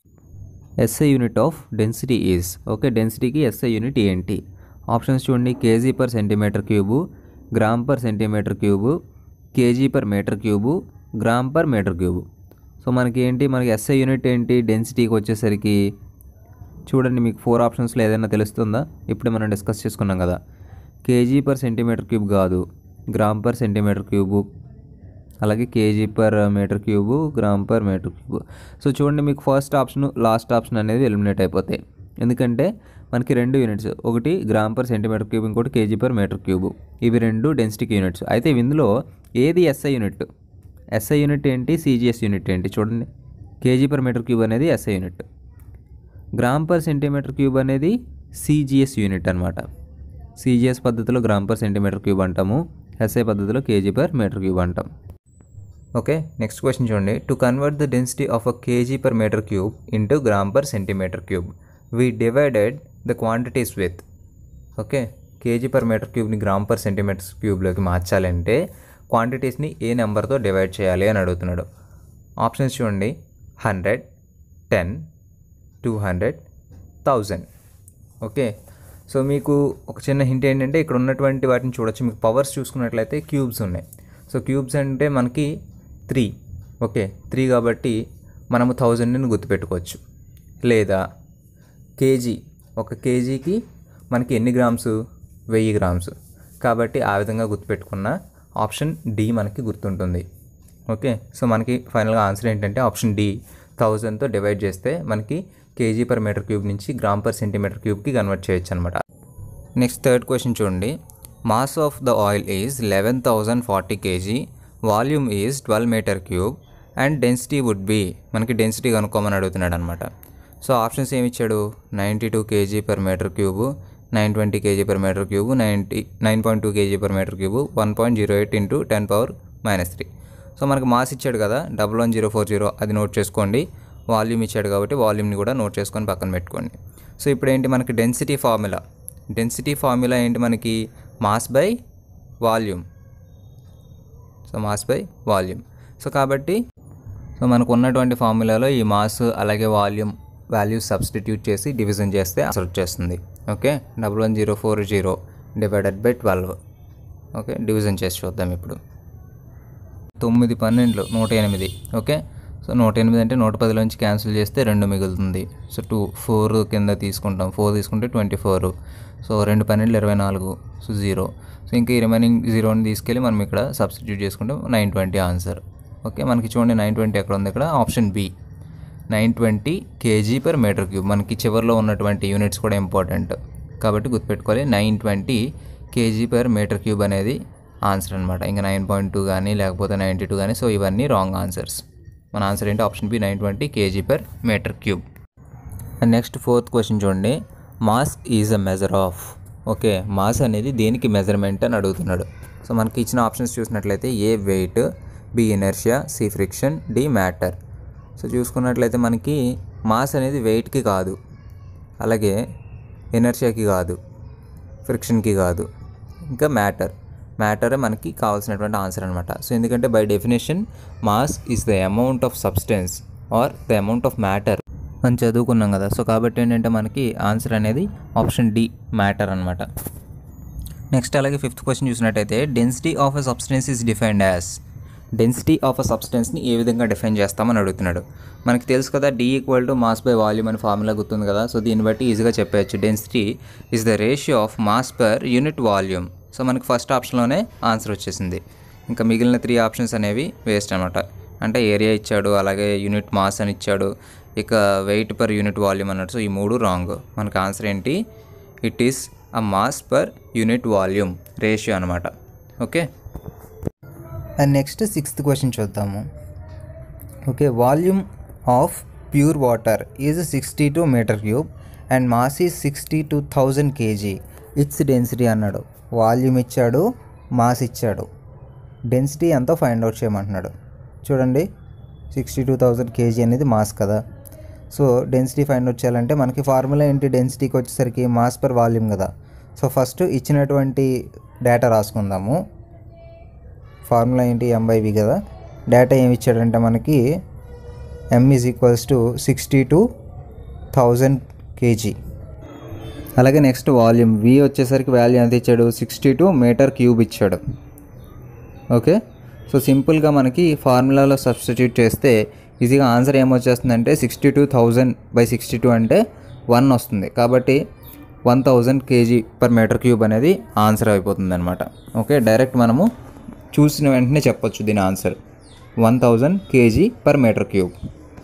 SI unit of density is okay డెన్సిటీకి ఎస్ఐ యూనిట్ ఏంటి ఆప్షన్స్ చూడండి kg per centimetre cube gram per centimetre cube kg per metre cube gram per metre cube so మనకి ఏంటి మనకి ఎస్ఐ యూనిట్ ఏంటి డెన్సిటీకి వచ్చేసరికి చూడండి మీకు ఫోర్ ఆప్షన్స్లో ఏదైనా తెలుస్తుందా ఇప్పుడే మనం డిస్కస్ చేసుకున్నాం కదా కేజీ పర్ సెంటీమీటర్ క్యూబ్ కాదు గ్రామ్ పర్ సెంటీమీటర్ క్యూబు అలాగే kg per metre cube gram per metre cube so చూడండి మీకు ఫస్ట్ ఆప్షన్ లాస్ట్ ఆప్షన్ అనేది ఎలిమినేట్ అయిపోతాయి ఎందుకంటే మనకి రెండు యూనిట్స్ ఒకటి గ్రామ్ పర్ సెంటీమీటర్ క్యూబ్ ఇంకోటి కేజీ పర్ మీటర్ క్యూబు ఇవి రెండు డెన్సిటీకి యూనిట్స్ అయితే ఇందులో ఏది ఎస్ఐ యూనిట్ ఎస్ఐ యూనిట్ ఏంటి సిజిఎస్ యూనిట్ ఏంటి చూడండి కేజీ పర్ మీటర్ క్యూబ్ అనేది SI unit gram per centimetre cube అనేది సిజిఎస్ యూనిట్ అనమాట సిజిఎస్ పద్ధతిలో గ్రామ్ పర్ సెంటీమీటర్ క్యూబ్ అంటాము ఎస్ఐ పద్ధతిలో కేజీ పర్ మీటర్ క్యూబ్ అంటాం ఓకే నెక్స్ట్ క్వశ్చన్ చూడండి to convert the density of a kg per metre cube into gram per centimetre cube we divided the quantities with okay kg per metre క్యూబ్ని gram per centimetre క్యూబ్లోకి మార్చాలంటే క్వాంటిటీస్ని ఏ నెంబర్తో divide చేయాలి అని అడుగుతున్నాడు options చూడండి hundred ten two hundred thousand okay so మీకు ఒక చిన్న హింట్ ఏంటంటే ఇక్కడ ఉన్నటువంటి వాటిని చూడొచ్చు మీకు పవర్స్ చూసుకున్నట్లయితే క్యూబ్స్ ఉన్నాయి సో క్యూబ్స్ అంటే మనకి త్రీ ఓకే త్రీ కాబట్టి మనము థౌజండ్ని గుర్తుపెట్టుకోవచ్చు లేదా కేజీ ఒక కేజీకి మనకి ఎన్ని గ్రామ్స్ వెయ్యి గ్రామ్స్ కాబట్టి ఆ విధంగా గుర్తుపెట్టుకున్న ఆప్షన్ డి మనకి గుర్తుంటుంది ఓకే సో మనకి ఫైనల్గా ఆన్సర్ ఏంటంటే ఆప్షన్ డి థౌజండ్తో డివైడ్ చేస్తే మనకి కేజీ పర్ మీటర్ క్యూబ్ నుంచి గ్రామ్ పర్ సెంటీమీటర్ క్యూబ్కి కన్వర్ట్ చేయొచ్చు అనమాట నెక్స్ట్ థర్డ్ క్వశ్చన్ చూడండి mass of the oil is eleven thousand forty kg volume is twelve metre cube and density would be మనకి density కనుక్కోమని అడుగుతున్నాడు అనమాట సో ఆప్షన్స్ ఏమి ఇచ్చాడు ninety two kg per metre cube nine twenty kg per metre cube ninety nine point two kg per metre cube one point zero eight into ten power minus three so మనకి mass ఇచ్చాడు కదా double one zero four zero అది note చేసుకోండి volume ఇచ్చాడు కాబట్టి వాల్యూమ్ని కూడా note చేసుకొని పక్కన పెట్టుకోండి సో ఇప్పుడు ఏంటి మనకి డెన్సిటీ ఫార్ములా డెన్సిటీ ఫార్ములా ఏంటి మనకి mass by volume so mass by volume so కాబట్టి సో మనకు ఉన్నటువంటి ఫార్ములాలో ఈ మాస్ అలాగే వాల్యూమ్ వాల్యూస్ సబ్స్టిట్యూట్ చేసి డివిజన్ చేస్తే ఆన్సర్ వచ్చేస్తుంది okay double one zero four zero divided by twelve okay division చేసి చూద్దాం ఇప్పుడు తొమ్మిది పన్నెండులో నూట ఎనిమిది ఓకే సో నూట ఎనిమిది అంటే నూట పదిలోంచి క్యాన్సిల్ చేస్తే రెండు మిగులుతుంది సో టూ ఫోర్ కింద తీసుకుంటాం ఫోర్ తీసుకుంటే ట్వంటీ ఫోర్ సో రెండు పన్నెండులు ఇరవై నాలుగు సో జీరో సో ఇంకా ఈ రిమైనింగ్ జీరోని తీసుకెళ్ళి మనం ఇక్కడ సబ్స్టిట్యూట్ చేసుకుంటాం నైన్ ట్వంటీ ఆన్సర్ ఓకే మనకి చూడండి నైన్ ట్వంటీ ఎక్కడ ఉంది ఇక్కడ option B nine twenty kg per metre cube మనకి చివరిలో ఉన్నటువంటి యూనిట్స్ కూడా ఇంపార్టెంట్ కాబట్టి గుర్తుపెట్టుకోవాలి nine twenty kg per metre cube అనేది ఆన్సర్ అనమాట ఇంకా నైన్ పాయింట్ టూ కానీ లేకపోతే నైంటీ టూ కానీ సో ఇవన్నీ రాంగ్ ఆన్సర్స్ మన ఆన్సర్ ఏంటి option B nine twenty kg per metre cube and next fourth question చూడండి mass is a measure of okay mass అనేది దేనికి మెజర్మెంట్ అని అడుగుతున్నాడు సో మనకి ఇచ్చిన ఆప్షన్స్ చూసినట్లయితే A weight B inertia C friction D matter so చూసుకున్నట్లయితే మనకి మాస్ అనేది వెయిట్కి కాదు అలాగే ఎనర్షియాకి కాదు ఫ్రిక్షన్కి కాదు ఇంకా మ్యాటర్ మ్యాటరే మనకి కావాల్సినటువంటి ఆన్సర్ అనమాట సో ఎందుకంటే by definition mass is the amount of substance or the amount of matter అని చదువుకున్నాం కదా సో కాబట్టి ఏంటంటే మనకి ఆన్సర్ అనేది ఆప్షన్ డి మ్యాటర్ అనమాట నెక్స్ట్ అలాగే ఫిఫ్త్ క్వశ్చన్ చూసినట్టయితే density of a substance is defined as density of a సబ్స్టెన్స్ని ఏ విధంగా డిఫైన్ చేస్తామని అడుగుతున్నాడు మనకి తెలుసు కదా D equal to mass by volume అని ఫార్ములా గుర్తుంది కదా సో దీన్ని బట్టి ఈజీగా చెప్పవచ్చు density is the ratio of mass per unit volume so మనకి ఫస్ట్ ఆప్షన్లోనే ఆన్సర్ వచ్చేసింది ఇంకా మిగిలిన త్రీ ఆప్షన్స్ అనేవి వేస్ట్ అనమాట అంటే ఏరియా ఇచ్చాడు అలాగే యూనిట్ మాస్ అని ఇచ్చాడు ఇక వెయిట్ పర్ యూనిట్ వాల్యూమ్ అన్నట్టు సో ఈ మూడు రాంగ్ మనకి ఆన్సర్ ఏంటి it is a mass per unit volume ratio అనమాట okay and next sixth question చూద్దాము okay volume of pure water is sixty two metre cube and mass is sixty two thousand kg its density అన్నాడు volume ఇచ్చాడు mass ఇచ్చాడు density ఎంతో find out చేయమంటున్నాడు చూడండి sixty two thousand kg అనేది mass కదా so density find out చేయాలంటే మనకి ఫార్ములా ఏంటి డెన్సిటీకి వచ్చేసరికి మాస్ పర్ వాల్యూమ్ కదా సో ఫస్ట్ ఇచ్చినటువంటి డేటా రాసుకుందాము ఫార్ములా ఏంటి ఎం బై వి కదా డేటా ఏమి ఇచ్చాడంటే మనకి M is equals to sixty two thousand kg అలాగే నెక్స్ట్ వాల్యూమ్ వి వచ్చేసరికి వాల్యూ ఎంత ఇచ్చాడు సిక్స్టీ టూ మీటర్ క్యూబ్ ఇచ్చాడు ఓకే సో సింపుల్గా మనకి ఫార్ములాలో సబ్స్టిట్యూట్ చేస్తే ఈజీగా ఆన్సర్ ఏమొచ్చేస్తుందంటే sixty two thousand by sixty two అంటే వన్ వస్తుంది కాబట్టి one thousand KG per metre cube అనేది ఆన్సర్ అయిపోతుంది అనమాట ఓకే డైరెక్ట్ మనము చూసిన వెంటనే చెప్పొచ్చు దీని answer one thousand KG per metre cube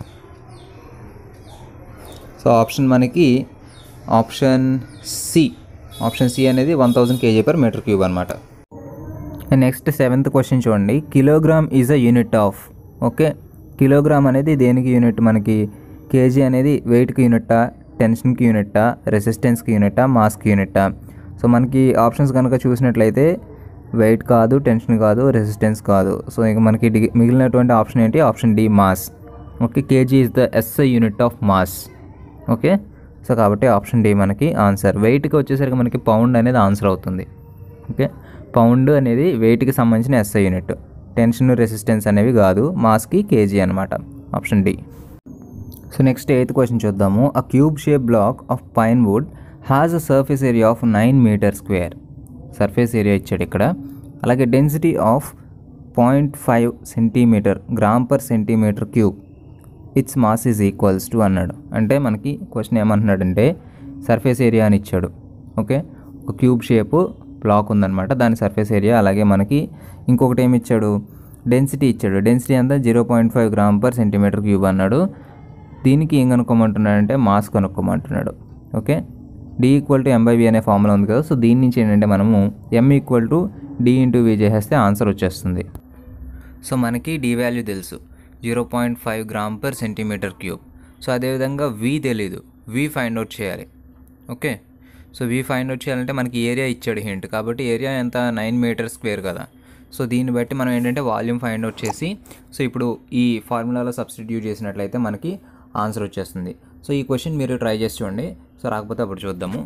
so option మనకి ఆప్షన్ సి ఆప్షన్ సి అనేది one thousand KG per metre cube అనమాట నెక్స్ట్ సెవెంత్ క్వశ్చన్ చూడండి kilogram is a unit of okay kilogram అనేది దేనికి యూనిట్ మనకి కేజీ అనేది వెయిట్కి యూనిట్టా టెన్షన్కి యూనిట్టా రెసిస్టెన్స్కి యూనిట్టా మాస్కి యూనిట్టా so మనకి options కనుక చూసినట్లయితే వెయిట్ కాదు టెన్షన్ కాదు రెసిస్టెన్స్ కాదు సో ఇక మనకి డి- మిగిలినటువంటి ఆప్షన్ ఏంటి option D mass okay kg is the SI unit of mass okay so కాబట్టి ఆప్షన్ డి మనకి ఆన్సర్ వెయిట్కి వచ్చేసరికి మనకి పౌండ్ అనేది ఆన్సర్ అవుతుంది ఓకే పౌండ్ అనేది వెయిట్కి సంబంధించిన ఎస్ఐ యూనిట్ టెన్షన్ రెసిస్టెన్స్ అనేవి కాదు మాస్కి కేజీ అనమాట option D so next eighth question చూద్దాము a cube shape block of pine wood has a surface area of nine metre square surface area ఇచ్చాడు ఇక్కడ అలాగే density of point five centimetre gram per centimetre cube its mass is equals to అన్నాడు అంటే మనకి question ఏమంటున్నాడంటే surface area అని ఇచ్చాడు okay ఒక క్యూబ్ షేప్ బ్లాక్ ఉందన్నమాట దాని సర్ఫేస్ ఏరియా అలాగే మనకి ఇంకొకటి ఏమి ఇచ్చాడు డెన్సిటీ ఇచ్చాడు డెన్సిటీ అంతా zero point five gram per centimetre cube అన్నాడు దీనికి ఏం కనుక్కోమంటున్నాడంటే మాస్ కనుక్కోమంటున్నాడు okay D equal to M by V అనే ఫార్ములా ఉంది కదా సో దీని నుంచి ఏంటంటే మనము M equal to D into V చేసేస్తే ఆన్సర్ వచ్చేస్తుంది సో మనకి డి వాల్యూ తెలుసు zero point five gram per centimetre cube so అదేవిధంగా వి తెలీదు వి ఫైండ్ అవుట్ చేయాలి okay so V find out చేయాలంటే మనకి ఏరియా ఇచ్చాడు హింట్ కాబట్టి ఏరియా ఎంత నైన్ మీటర్ స్క్వేర్ కదా సో దీన్ని బట్టి మనం ఏంటంటే వాల్యూమ్ ఫైండ్ అవుట్ చేసి సో ఇప్పుడు ఈ ఫార్ములాలో సబ్స్టిట్యూట్ చేసినట్లయితే మనకి ఆన్సర్ వచ్చేస్తుంది సో ఈ క్వశ్చన్ మీరు ట్రై చేసి చూడండి సో రాకపోతే అప్పుడు చూద్దాము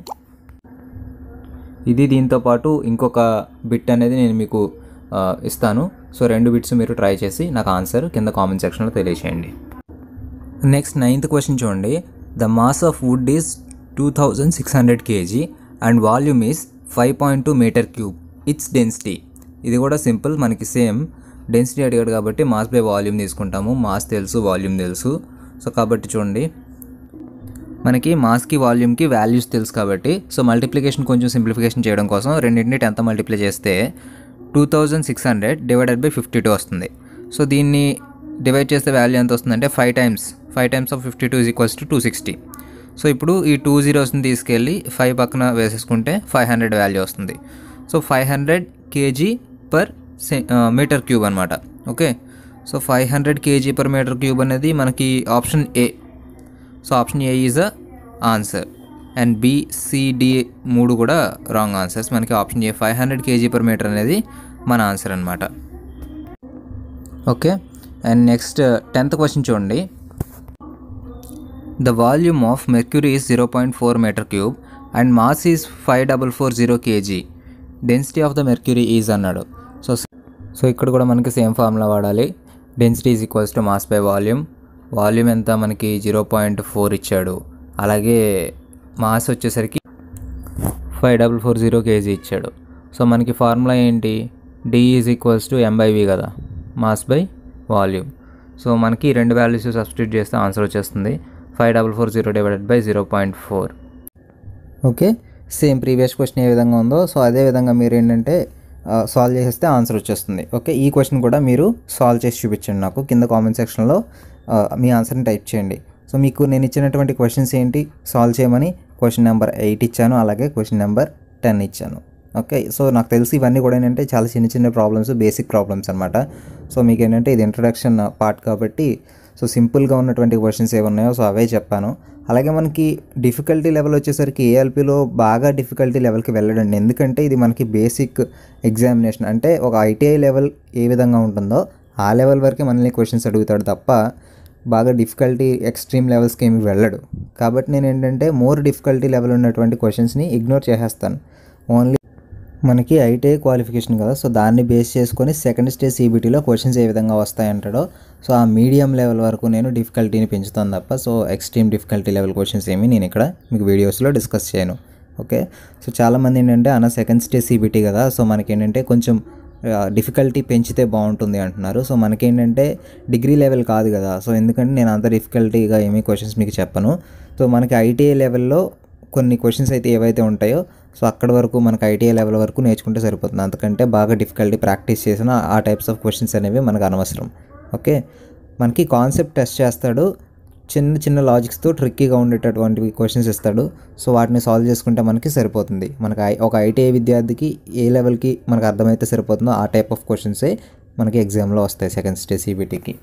ఇది దీంతో పాటు ఇంకొక బిట్ అనేది నేను మీకు ఆ, ఇస్తాను సో రెండు బిట్స్ మీరు ట్రై చేసి నాకు ఆన్సర్ కింద కామెంట్ సెక్షన్లో తెలియచేయండి నెక్స్ట్ నైన్త్ క్వశ్చన్ చూడండి the mass of wood is two thousand six hundred KG and volume is five point two metre cube it's density ఇది కూడా సింపుల్ మనకి సేమ్ డెన్సిటీ అడిగాడు కాబట్టి మాస్ బై వాల్యూమ్ తీసుకుంటాము మాస్ తెలుసు వాల్యూమ్ తెలుసు so కాబట్టి చూడండి మనకి మాస్కి వాల్యూమ్కి వాల్యూస్ తెలుసు కాబట్టి సో మల్టిప్లికేషన్ కొంచెం సింప్లిఫికేషన్ చేయడం కోసం రెండింటిని టెన్త్ మల్టిప్లై చేస్తే two thousand six hundred divided by fifty two వస్తుంది సో దీన్ని డివైడ్ చేస్తే వాల్యూ ఎంత వస్తుందంటే five times five times of fifty two is equals to two sixty so ఇప్పుడు ఈ టూ జీరోస్ని తీసుకెళ్ళి ఫైవ్ పక్కన వేసేసుకుంటే ఫైవ్ హండ్రెడ్ వాల్యూ వస్తుంది so five hundred KG per metre cube అనమాట okay so five hundred KG per metre cube అనేది మనకి option A so option A is a answer and B C D మూడు కూడా రాంగ్ ఆన్సర్స్ మనకి option A five hundred KG per metre అనేది మన answer అనమాట okay and next tenth question చూడండి the volume of mercury is zero point four metre cube and mass is five double four zero KG density of the mercury is అన్నాడు so so ఇక్కడ కూడా మనకి same formula వాడాలి density is equals to mass by volume volume ఎంత మనకి zero point four ఇచ్చాడు అలాగే mass వచ్చేసరికి five double four zero KG ఇచ్చాడు సో మనకి ఫార్ములా ఏంటి D is equals to M by V కదా మాస్ బై వాల్యూమ్ సో మనకి ఈ రెండు వాల్యూస్ సబ్స్టిట్యూట్ చేస్తే ఆన్సర్ వచ్చేస్తుంది five double four zero divided by zero point four okay same previous question ఏ విధంగా ఉందో సో అదే విధంగా మీరు ఏంటంటే సాల్వ్ చేసేస్తే ఆన్సర్ వచ్చేస్తుంది ఓకే ఈ క్వశ్చన్ కూడా మీరు సాల్వ్ చేసి చూపించండి నాకు కింద కామెంట్ సెక్షన్లో ఆ, మీ ఆన్సర్ని టైప్ చేయండి సో మీకు నేను ఇచ్చినటువంటి క్వశ్చన్స్ ఏంటి సాల్వ్ చేయమని క్వశ్చన్ నెంబర్ ఎయిట్ ఇచ్చాను అలాగే క్వశ్చన్ నెంబర్ టెన్ ఇచ్చాను ఓకే సో నాకు తెలిసి ఇవన్నీ కూడా ఏంటంటే చాలా చిన్న చిన్న ప్రాబ్లమ్స్ బేసిక్ ప్రాబ్లమ్స్ అనమాట సో మీకు ఏంటంటే ఇది ఇంట్రడక్షన్ పార్ట్ కాబట్టి సో సింపుల్గా ఉన్నటువంటి క్వశ్చన్స్ ఏమున్నాయో సో అవే చెప్పాను అలాగే మనకి డిఫికల్టీ లెవెల్ వచ్చేసరికి ఏఎల్పిలో బాగా డిఫికల్టీ లెవెల్కి వెళ్ళడండి ఎందుకంటే ఇది మనకి బేసిక్ ఎగ్జామినేషన్ అంటే ఒక ఐటీఐ లెవెల్ ఏ విధంగా ఉంటుందో ఆ లెవెల్ వరకే మనల్ని క్వశ్చన్స్ అడుగుతాడు తప్ప బాగా డిఫికల్టీ ఎక్స్ట్రీమ్ లెవెల్స్కి ఏమి వెళ్ళడు కాబట్టి నేను ఏంటంటే మోర్ డిఫికల్టీ లెవెల్ ఉన్నటువంటి క్వశ్చన్స్ని ఇగ్నోర్ చేసేస్తాను ఓన్లీ మనకి ఐటీఐ క్వాలిఫికేషన్ కదా సో దాన్ని బేస్ చేసుకొని సెకండ్ స్టేజ్ సిబిటీలో క్వశ్చన్స్ ఏ విధంగా వస్తాయంటాడో సో ఆ మీడియం లెవెల్ వరకు నేను డిఫికల్టీని పెంచుతాను తప్ప so extreme difficulty level questions ఏమి నేను ఇక్కడ మీకు వీడియోస్లో డిస్కస్ చేయను ఓకే సో చాలామంది ఏంటంటే అన్న సెకండ్ స్టేజ్ సిబిటీ కదా సో మనకి ఏంటంటే కొంచెం డిఫికల్టీ పెంచితే బాగుంటుంది అంటున్నారు సో మనకేంటంటే డిగ్రీ లెవెల్ కాదు కదా సో ఎందుకంటే నేను అంత డిఫికల్టీగా ఏమీ క్వశ్చన్స్ మీకు చెప్పను సో మనకి ఐటీఐ లెవెల్లో కొన్ని క్వశ్చన్స్ అయితే ఏవైతే ఉంటాయో సో అక్కడ వరకు మనకు ఐటీఐ లెవెల్ వరకు నేర్చుకుంటే సరిపోతుంది అంతకంటే బాగా డిఫికల్టీ ప్రాక్టీస్ చేసిన ఆ టైప్స్ ఆఫ్ క్వశ్చన్స్ అనేవి మనకు అనవసరం ఓకే మనకి కాన్సెప్ట్ టెస్ట్ చేస్తాడు చిన్న చిన్న లాజిక్స్తో ట్రిక్కీగా ఉండేటటువంటి క్వశ్చన్స్ ఇస్తాడు సో వాటిని సాల్వ్ చేసుకుంటే మనకి సరిపోతుంది మనకి ఐ- ఒక ఐటీఐ విద్యార్థికి ఏ లెవెల్కి మనకు అర్థమైతే సరిపోతుందో ఆ టైప్ ఆఫ్ క్వశ్చన్సే మనకి ఎగ్జామ్లో వస్తాయి సెకండ్ స్టేజ్ సిబిటీకి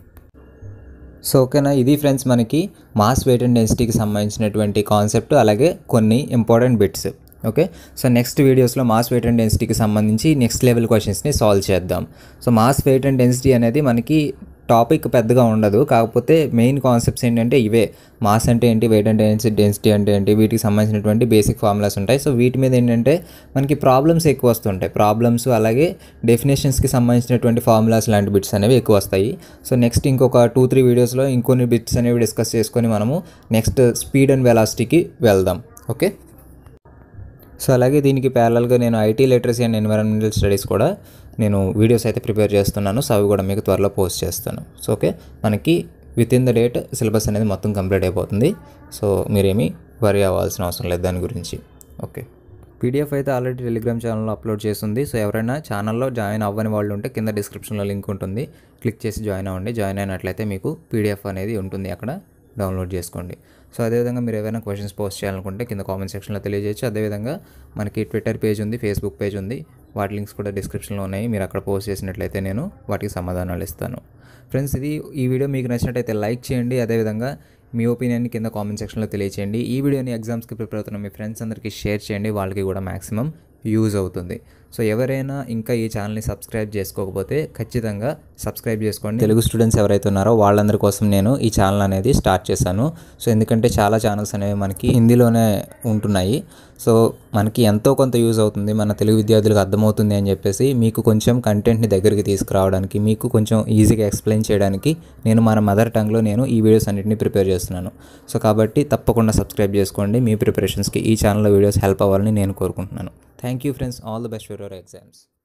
సో ఓకేనా ఇది ఫ్రెండ్స్ మనకి మాస్ వెయిట్ అండ్ డెన్సిటీకి సంబంధించినటువంటి కాన్సెప్ట్ అలాగే కొన్ని important bits okay so next వీడియోస్లో మాస్ వెయిట్ అండ్ డెన్సిటీకి సంబంధించి నెక్స్ట్ లెవెల్ క్వశ్చన్స్ని సాల్వ్ చేద్దాం so mass weight and density అనేది మనకి టాపిక్ పెద్దగా ఉండదు కాకపోతే మెయిన్ కాన్సెప్ట్స్ ఏంటంటే ఇవే మాస్ అంటే ఏంటి వెయిట్ అంటే ఏంటి డెన్సిటీ అంటే ఏంటి వీటికి సంబంధించినటువంటి బేసిక్ ఫార్ములాస్ ఉంటాయి సో వీటి మీద ఏంటంటే మనకి ప్రాబ్లమ్స్ ఎక్కువ వస్తుంటాయి ప్రాబ్లమ్స్ అలాగే డెఫినేషన్స్కి సంబంధించినటువంటి ఫార్ములాస్ లాంటి బిట్స్ అనేవి ఎక్కువ వస్తాయి సో నెక్స్ట్ ఇంకొక టూ త్రీ వీడియోస్లో ఇంకొన్ని బిట్స్ అనేవి డిస్కస్ చేసుకొని మనము నెక్స్ట్ స్పీడ్ అండ్ వెలాసిటీకి వెళ్దాం ఓకే సో అలాగే దీనికి ప్యారలల్గా నేను IT literacy and environmental studies కూడా నేను వీడియోస్ అయితే ప్రిపేర్ చేస్తున్నాను సో అవి కూడా మీకు త్వరలో పోస్ట్ చేస్తాను సో ఓకే మనకి with in the date syllabus అనేది మొత్తం కంప్లీట్ అయిపోతుంది సో మీరేమీ వరి అవ్వాల్సిన అవసరం లేదు దాని గురించి ఓకే పీడిఎఫ్ అయితే ఆల్రెడీ టెలిగ్రామ్ ఛానల్లో అప్లోడ్ చేస్తుంది సో ఎవరైనా ఛానల్లో జాయిన్ అవ్వని వాళ్ళు ఉంటే కింద డిస్క్రిప్షన్లో లింక్ ఉంటుంది క్లిక్ చేసి జాయిన్ అవ్వండి జాయిన్ అయినట్లయితే మీకు పీడిఎఫ్ అనేది ఉంటుంది అక్కడ డౌన్లోడ్ చేసుకోండి సో అదేవిధంగా మీరు ఏవైనా క్వశ్చన్స్ పోస్ట్ చేయాలనుకుంటే కింద కామెంట్ సెక్షన్లో తెలియజేయచ్చు అదేవిధంగా మనకి ట్విట్టర్ పేజ్ ఉంది ఫేస్బుక్ పేజ్ ఉంది వాటి లింక్స్ కూడా డిస్క్రిప్షన్లో ఉన్నాయి మీరు అక్కడ పోస్ట్ చేసినట్లయితే నేను వాటికి సమాధానాలు ఇస్తాను ఫ్రెండ్స్ ఇది ఈ వీడియో మీకు నచ్చినట్టయితే లైక్ చేయండి అదేవిధంగా మీ ఒపీనియన్ కింద కామెంట్ సెక్షన్లో తెలియచేయండి ఈ వీడియోని ఎగ్జామ్స్కి ప్రిపేర్ అవుతున్న మీ ఫ్రెండ్స్ అందరికీ షేర్ చేయండి వాళ్ళకి కూడా మ్యాక్సిమం యూజ్ అవుతుంది సో ఎవరైనా ఇంకా ఈ ఛానల్ని సబ్స్క్రైబ్ చేసుకోకపోతే ఖచ్చితంగా సబ్స్క్రైబ్ చేసుకోండి తెలుగు స్టూడెంట్స్ ఎవరైతే ఉన్నారో వాళ్ళందరి కోసం నేను ఈ ఛానల్ అనేది స్టార్ట్ చేశాను సో ఎందుకంటే చాలా ఛానల్స్ అనేవి మనకి హిందీలోనే ఉంటున్నాయి సో మనకి ఎంతో కొంత యూజ్ అవుతుంది మన తెలుగు విద్యార్థులకు అర్థమవుతుంది అని చెప్పేసి మీకు కొంచెం కంటెంట్ని దగ్గరికి తీసుకురావడానికి మీకు కొంచెం ఈజీగా ఎక్స్ప్లెయిన్ చేయడానికి నేను మన మదర్ టంగ్లో నేను ఈ వీడియోస్ అన్నింటినీ ప్రిపేర్ చేస్తున్నాను సో కాబట్టి తప్పకుండా సబ్స్క్రైబ్ చేసుకోండి మీ ప్రిపరేషన్స్కి ఈ ఛానల్లో వీడియోస్ హెల్ప్ అవ్వాలని నేను కోరుకుంటున్నాను thank you friends all the best for your exams